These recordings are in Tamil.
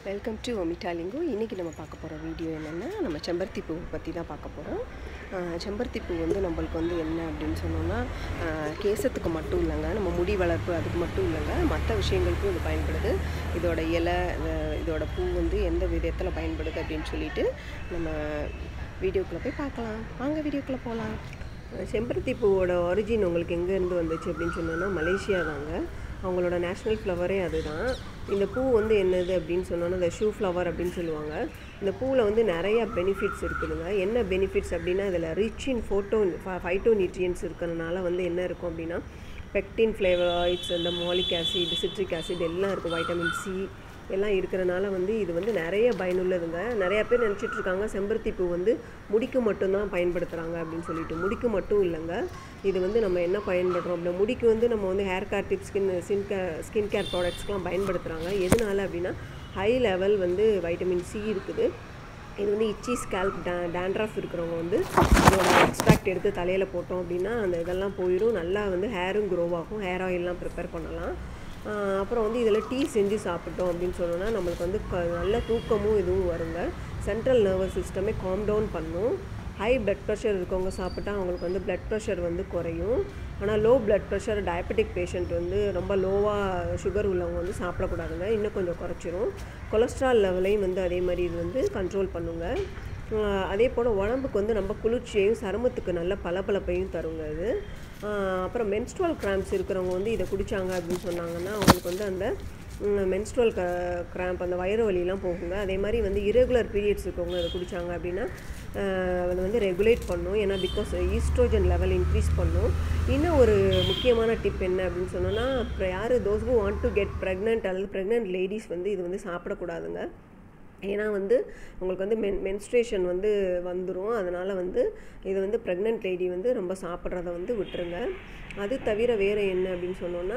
வெல்கம் டு ஒமிட்டாலிங்கோ இன்றைக்கி நம்ம பார்க்க போகிற வீடியோ என்னென்னா நம்ம செம்பருத்தி பூ பற்றி தான் பார்க்க போகிறோம் செம்பருத்தி பூ வந்து நம்மளுக்கு வந்து என்ன அப்படின்னு சொன்னோம்னா ஆஹ், கேசத்துக்கு மட்டும் இல்லைங்க நம்ம முடி வளர்ப்பு அதுக்கு மட்டும் இல்லைங்க மற்ற விஷயங்களுக்கும் இது பயன்படுது இதோட இலை அஹ், இதோட பூ வந்து எந்த விதத்தில் பயன்படுது அப்படின்னு சொல்லிட்டு நம்ம வீடியோக்குள்ளே போய் பார்க்கலாம் வாங்க வீடியோக்குள்ளே போகலாம் செம்பருத்தி பூவோட ஒரிஜின் உங்களுக்கு எங்கேருந்து வந்துச்சு அப்படின்னு சொன்னோன்னா மலேசியா தாங்க அவங்களோட நேஷ்னல் ஃப்ளவரே அதுதான் இந்த பூ வந்து என்னது அப்படின்னு சொன்னோன்னா இந்த ஷூ ஃப்ளவர் அப்படின்னு சொல்லுவாங்க இந்த பூவில் வந்து நிறைய பெனிஃபிட்ஸ் இருக்குதுங்க என்ன பெனிஃபிட்ஸ் அப்படின்னா இதில் rich in photo phyto nutrients இருக்கிறனால வந்து என்ன இருக்கும் அப்படின்னா பெக்டின் ஃப்ளேவராய்ட்ஸ் இந்த மாலிக் ஆசிட் சிட்ரிக் ஆசிட் எல்லாம் இருக்கும் வைட்டமின் சி எல்லாம் இருக்கிறனால வந்து இது வந்து நிறைய பயனுள்ளதுங்க நிறைய பேர் நினச்சிட்டு இருக்காங்க செம்பருத்தி பூ வந்து முடிக்கு மட்டும்தான் பயன்படுத்துகிறாங்க அப்படின்னு சொல்லிட்டு முடிக்கு மட்டும் இல்லைங்க இது வந்து நம்ம என்ன பயன்படுறோம் அப்படின்னா முடிக்கு வந்து நம்ம வந்து hair care tips skin skin care skin care ப்ராடக்ட்ஸ்க்கெலாம் பயன்படுத்துகிறாங்க எதனால அப்படின்னா ஹை லெவல் வந்து வைட்டமின் சி இருக்குது இது வந்து இச்சி ஸ்கேல்ப் டே டேண்ட்ரஃப் இருக்கிறவங்க வந்து இதோட எக்ஸ்ட்ராக்ட் எடுத்து தலையில் போட்டோம் அப்படின்னா அந்த இதெல்லாம் போயிடும் நல்லா வந்து ஹேரும் க்ரோ ஆகும் ஹேர் ஆயிலெலாம் ப்ரிப்பேர் பண்ணலாம் ஆஹ் அப்புறம் வந்து இதில் டீ செஞ்சு சாப்பிட்டோம் அப்படின்னு சொன்னோன்னா நம்மளுக்கு வந்து க நல்ல தூக்கமும் இதுவும் வருங்க சென்ட்ரல் நர்வஸ் சிஸ்டமே காம் டவுன் பண்ணும் ஹை பிளட் ப்ரெஷர் இருக்கவங்க சாப்பிட்டா அவங்களுக்கு வந்து பிளட் ப்ரெஷர் வந்து குறையும் ஆனால் low blood pressure diabetic patient வந்து ரொம்ப லோவாக சுகர் உள்ளவங்க வந்து சாப்பிடக்கூடாதுங்க இன்னும் கொஞ்சம் குறைச்சிரும் கொலஸ்ட்ரால் லெவலையும் வந்து அதே மாதிரி இது வந்து கண்ட்ரோல் பண்ணுங்க ஆஹ் அதே போல் உடம்புக்கு வந்து நம்ம குளிர்ச்சியையும் சருமத்துக்கு நல்ல பளபளப்பையும் தருங்க இது ஆஹ் அப்புறம் மென்ஸ்ட்ரல் கிராம்ப்ஸ் இருக்கிறவங்க வந்து இதை குடித்தாங்க அப்படின்னு சொன்னாங்கன்னா அவங்களுக்கு வந்து அந்த மென்ஸ்ட்ரல் க கிராம்ப் அந்த வயிறு வலியெல்லாம் போகுங்க அதே மாதிரி வந்து irregular பீரியட்ஸ் இருக்கவங்க இதை குடித்தாங்க அப்படின்னா ஆஹ் அது வந்து ரெகுலேட் பண்ணும் ஏன்னா பிகாஸ் ஈஸ்ட்ரோஜன் லெவல் இன்க்ரீஸ் பண்ணும் இன்னும் ஒரு முக்கியமான டிப் என்ன அப்படின்னு சொன்னோன்னா இப்போ யார் those who want to get pregnant அல்லது ப்ரெக்னென்ட் லேடிஸ் வந்து இது வந்து சாப்பிடக்கூடாதுங்க ஏன்னா வந்து உங்களுக்கு வந்து மென் மென்ஸ்ட்ரேஷன் வந்து வந்துடும் அதனால் வந்து இது வந்து ப்ரெக்னென்ட் லேடி வந்து ரொம்ப சாப்பிட்றத வந்து விட்டுருங்க அது தவிர வேறு என்ன அப்படின்னு சொன்னோன்னா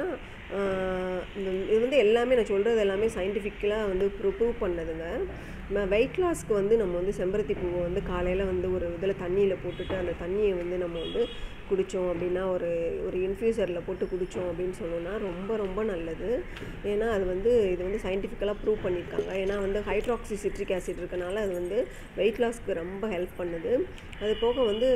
ஆஹ் இந்த இது வந்து எல்லாமே நான் சொல்கிறது எல்லாமே சயின்டிஃபிக்கலாக வந்து ப்ரூவ் பண்ணதுங்க வெயிட் லாஸ்க்கு வந்து நம்ம வந்து செம்பருத்தி பூவை வந்து காலையில் வந்து ஒரு இதில் தண்ணியில் போட்டுட்டு அந்த தண்ணியை வந்து நம்ம வந்து குடித்தோம் அப்படின்னா ஒரு ஒரு இன்ஃப்யூசரில் போட்டு குடித்தோம் அப்படின்னு சொன்னோன்னா ரொம்ப ரொம்ப நல்லது ஏன்னா அது வந்து இது வந்து சயின்டிஃபிக்கலாக ப்ரூவ் பண்ணியிருக்காங்க ஏன்னா வந்து ஹைட்ராக்சி சிட்ரிக் ஆசிட் இருக்கனால அது வந்து வெயிட் லாஸ்க்கு ரொம்ப ஹெல்ப் பண்ணுது அது போக வந்து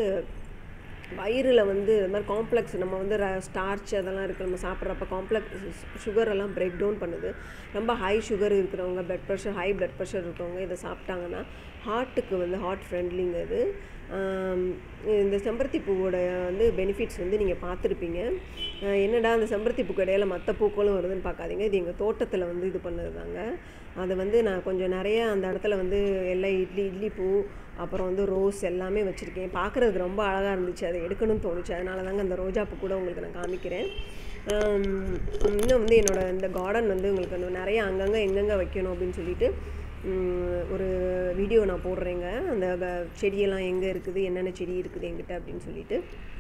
வயிறில் வந்து இது மாதிரி காம்ப்ளெக்ஸ் நம்ம வந்து ஸ்டார்ச் அதெல்லாம் இருக்குது நம்ம சாப்பிட்றப்ப காம்ப்ளெக்ஸ் சுகர் எல்லாம் பிரேக் டவுன் பண்ணுது ரொம்ப ஹை சுகர் இருக்கிறவங்க blood pressure high blood pressure இருக்கிறவங்க இதை சாப்பிட்டாங்கன்னா ஹார்ட்டுக்கு வந்து ஹார்ட் ஃப்ரெண்ட்லிங்க அது ஆம், இந்த செம்பருத்தி பூவோட வந்து பெனிஃபிட்ஸ் வந்து நீங்கள் பார்த்துருப்பீங்க அஹ் என்னடா அந்த செம்பருத்தி பூக்கு இடையில மற்ற பூக்களும் வருதுன்னு பார்க்காதீங்க இது எங்கள் தோட்டத்தில் வந்து இது பண்ணது தாங்க அதை வந்து நான் கொஞ்சம் நிறைய அந்த இடத்துல வந்து எல்லாம் இட்லி இட்லி பூ அப்புறம் வந்து ரோஸ் எல்லாமே வச்சுருக்கேன் பார்க்குறதுக்கு ரொம்ப அழகாக இருந்துச்சு அதை எடுக்கணும்னு தோணுச்சு அதனால தாங்க அந்த ரோஜா பூ கூட உங்களுக்கு நான் காமிக்கிறேன் ஆம், இன்னும் வந்து என்னோட இந்த கார்டன் வந்து உங்களுக்கு இன்னும் நிறைய அங்கங்கே எங்கெங்கே வைக்கணும் அப்படின்னு சொல்லிட்டு ம், ஒரு வீடியோ நான் போடுறேங்க அந்த வ- செடியெல்லாம் எங்கே இருக்குது என்னென்ன செடி இருக்குது எங்கிட்ட அப்படின்னு சொல்லிட்டு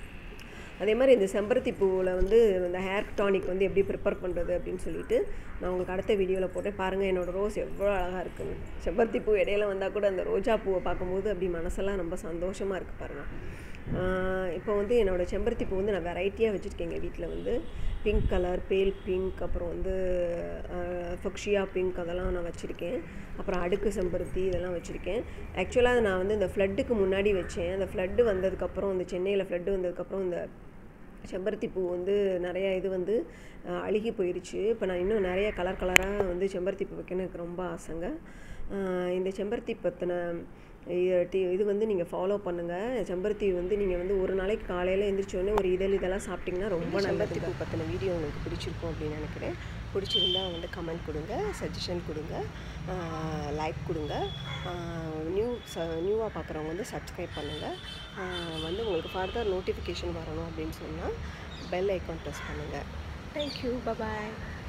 அதே மாதிரி இந்த செம்பருத்தி பூவில் வந்து இந்த ஹேர் டானிக் வந்து எப்படி ப்ரிப்பேர் பண்ணுறது அப்படின்னு சொல்லிட்டு நான் உங்களுக்கு அடுத்த வீடியோவில் போட்டேன் பாருங்கள் என்னோடய ரோஸ் எவ்வளோ அழகாக இருக்குன்னு செம்பருத்தி பூ இடையில வந்தால் கூட அந்த ரோஜா பூவை பார்க்கும்போது அப்படி மனசெல்லாம் ரொம்ப சந்தோஷமாக இருக்குது பாருங்கள் இப்போ வந்து என்னோடய செம்பருத்தி பூ வந்து நான் வெரைட்டியாக வச்சுருக்கேங்க வீட்டில் வந்து பிங்க் கலர் பேல் பிங்க் அப்புறம் வந்து ஃபக்ஷியா பிங்க் அதெல்லாம் நான் வச்சுருக்கேன் அப்புறம் அடுக்கு செம்பருத்தி இதெல்லாம் வச்சுருக்கேன் ஆக்சுவலாக நான் வந்து இந்த ஃப்ளட்டுக்கு முன்னாடி வச்சேன் அந்த ஃப்ளட்டு வந்ததுக்கப்புறம் இந்த சென்னையில் ஃப்ளட்டு வந்ததுக்கப்புறம் இந்த செம்பருத்தி பூ வந்து நிறைய இது வந்து அஹ், அழுகி போயிடுச்சு இப்போ நான் இன்னும் நிறைய கலர் கலராக வந்து செம்பருத்தி பூ வைக்கணும் எனக்கு ரொம்ப ஆசைங்க அஹ், இந்த செம்பருத்தி பற்றின இது வந்து நீங்கள் ஃபாலோ பண்ணுங்கள் செம்பருத்தி வந்து நீங்கள் வந்து ஒரு நாளைக்கு காலையில் எழுந்திரிச்சோடனே ஒரு இதழ் இதெல்லாம் சாப்பிட்டிங்கன்னா ரொம்ப செம்பருத்தி பூ பற்றின வீடியோ உங்களுக்கு பிடிச்சிருக்கும் அப்படின்னு நினைக்கிறேன் பிடிச்சிருந்தா வந்து கமெண்ட் கொடுங்க சஜஷன் கொடுங்க லைக் கொடுங்க நியூ ச நியூவாக பார்க்குறவங்க வந்து சப்ஸ்கிரைப் பண்ணுங்கள் வந்து உங்களுக்கு ஃபர்தர் நோட்டிஃபிகேஷன் வரணும் அப்படின்னு சொன்னால் பெல் ஐக்கான் ப்ரெஸ் பண்ணுங்கள் தேங்க்யூ பபாய்